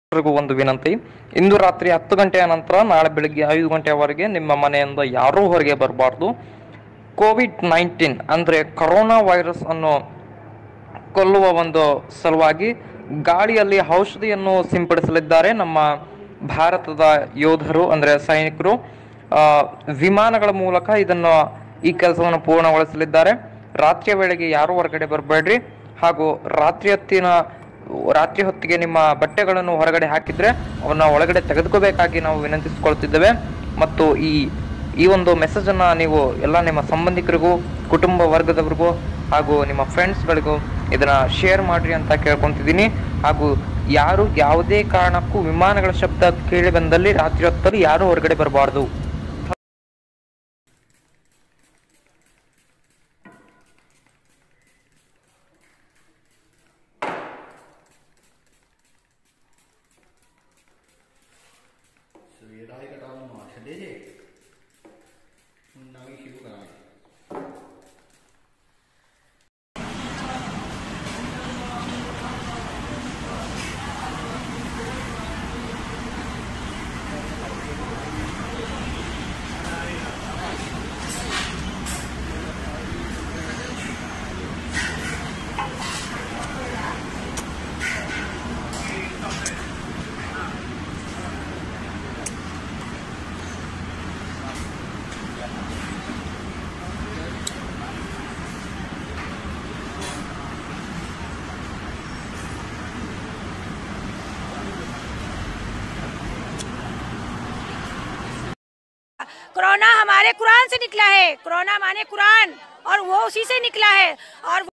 ಎಲ್ರಿಗೂ ಒಂದು ವಿನಂತಿ ಇಂದು ರಾತ್ರಿ ಹತ್ತು ಗಂಟೆಯ ನಂತರ ನಾಳೆ ಬೆಳಿಗ್ಗೆ ಐದು ಗಂಟೆಯವರೆಗೆ ನಿಮ್ಮ ಮನೆಯಿಂದ ಯಾರೂ ಹೊರಗೆ ಬರಬಾರ್ದು ಕೋವಿಡ್ ನೈನ್ಟೀನ್ ಅಂದರೆ ಕರೋನಾ ವೈರಸ್ ಅನ್ನು ಕೊಲ್ಲುವ ಒಂದು ಸಲುವಾಗಿ ಗಾಳಿಯಲ್ಲಿ ಔಷಧಿಯನ್ನು ಸಿಂಪಡಿಸಲಿದ್ದಾರೆ ನಮ್ಮ ಭಾರತದ ಯೋಧರು ಅಂದರೆ ಸೈನಿಕರು ಆ, ವಿಮಾನಗಳ ಮೂಲಕ ಇದನ್ನು ಈ ಕೆಲಸವನ್ನು ಪೂರ್ಣಗೊಳಿಸಲಿದ್ದಾರೆ ರಾತ್ರಿಯ ವೇಳೆಗೆ ಯಾರೂ ಹೊರಗಡೆ ಬರಬೇಡ್ರಿ ಹಾಗೂ ರಾತ್ರಿ ಹೊತ್ತಿನ ರಾತ್ರಿ ಹೊತ್ತಿಗೆ ನಿಮ್ಮ ಬಟ್ಟೆಗಳನ್ನು ಹೊರಗಡೆ ಹಾಕಿದ್ರೆ ಅವನ್ನ ಒಳಗಡೆ ತೆಗೆದುಕೋಬೇಕಾಗಿ ನಾವು ವಿನಂತಿಸಿಕೊಳ್ತಿದ್ದೇವೆ ಮತ್ತು ಈ ಈ ಒಂದು ಮೆಸೇಜನ್ನು ನೀವು ಎಲ್ಲ ನಿಮ್ಮ ಸಂಬಂಧಿಕರಿಗೂ ಕುಟುಂಬ ವರ್ಗದವರಿಗೂ ಹಾಗೂ ನಿಮ್ಮ ಫ್ರೆಂಡ್ಸ್ಗಳಿಗೂ ಇದನ್ನ ಶೇರ್ ಮಾಡ್ರಿ ಅಂತ ಕೇಳ್ಕೊತಿದ್ದೀನಿ ಹಾಗೂ ಯಾರು ಯಾವುದೇ ಕಾರಣಕ್ಕೂ ವಿಮಾನಗಳ ಶಬ್ದ ಕೇಳಿ ಬಂದಲ್ಲಿ ರಾತ್ರಿ ಹೊತ್ತಲ್ಲಿ ಯಾರು ಹೊರಗಡೆ ಬರಬಾರ್ದು ਸਵੇਰਾ ਹੀ ਕਟਾ ਨੂੰ ਮਾਰ ਛੱਡੇ ਜੇ ਹੁਣ ਨਵੀਂ ਸ਼ੁਰੂ ਕਰਾਂਗੇ कोरोना हमारे कुरान से निकला है कोरोना माने कुरान और वो उसी से निकला है और